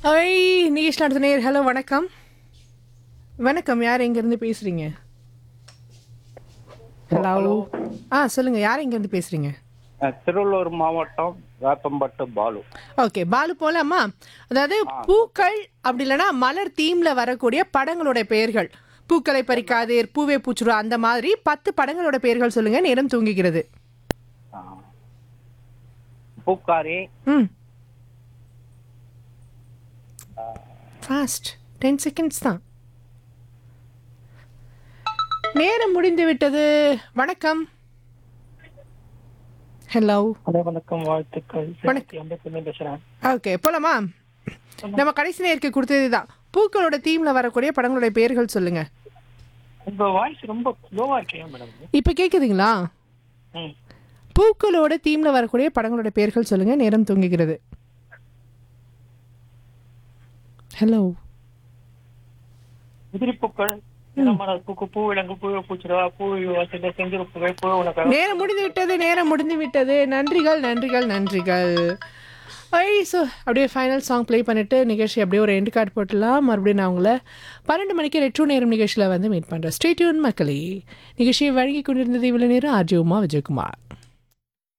ஐ நிகேஷ் நடத்த நேர் ஹலோ வணக்கம் வணக்கம் யார் எங்கேருந்து பேசுகிறீங்க ஹலோ ஆ சொல்லுங்கள் யார் எங்கேருந்து பேசுகிறீங்க அஹ் திருவள்ளூர் மாவட்டம் வேப்பம்பட்டு பாலு ஓகே பாலு போலாமா அதாவது பூக்கள் அப்படி இல்லைன்னா மலர் தீம்ல வரக்கூடிய படங்களோட பெயர்கள் பூக்களை பறிக்காதீர் பூவே பூச்சுரு அந்த மாதிரி பத்து படங்களோட பெயர்கள் சொல்லுங்க நேரம் தூங்குகிறது அஹ் பூக்காரி ம் ஃபாஸ்ட் டென் செகண்ட்ஸ் தான் நேரம் முடிந்து விட்டது வணக்கம் ஹலோ ஹலோ வணக்கம் வாழ்த்துக்கள் வணக்கம். எண்பத்தி பேசுறேன் ஓகே போலாமா நம்ம கடைசி நேருக்கு கொடுத்தது தான் பூக்களோட தீம்ல வரக்கூடிய படங்களோட பெயர்கள் சொல்லுங்க உங்க வாய்ஸ் ரொம்ப லோவா இருக்கேன் மேடம் இப்போ கேக்குதுங்களா ம் பூக்களோட தீம்ல வரக்கூடிய படங்களோட பெயர்கள் சொல்லுங்க நேரம் தூங்குகிறது ஹலோ உதிரிப்பூக்கள் நிறமலர் பூக்கு பூ விலங்கு பூ பூச்சிரவா பூ வசதி செஞ்சு பூவை பூ உனக்கு நேரம் முடிந்து விட்டது நேரம் முடிந்து விட்டது நன்றிகள் நன்றிகள் நன்றிகள் ஐ ஸோ அப்படியே ஃபைனல் சாங் ப்ளே பண்ணிட்டு நிகழ்ச்சி அப்படியே ஒரு எண்டு கார்டு போட்டுடலாம் மறுபடியும் நான் உங்களை பன்னெண்டு மணிக்கு ரெட்ரோ நேரம் நிகழ்ச்சியில் வந்து மீட் பண்ணுறேன் ஸ்டேட்யூன் மக்களே நிகழ்ச்சியை வழங்கி கொண்டிருந்தது இவ்வளோ நேரம் ஆர்ஜி உமா விஜயகுமார்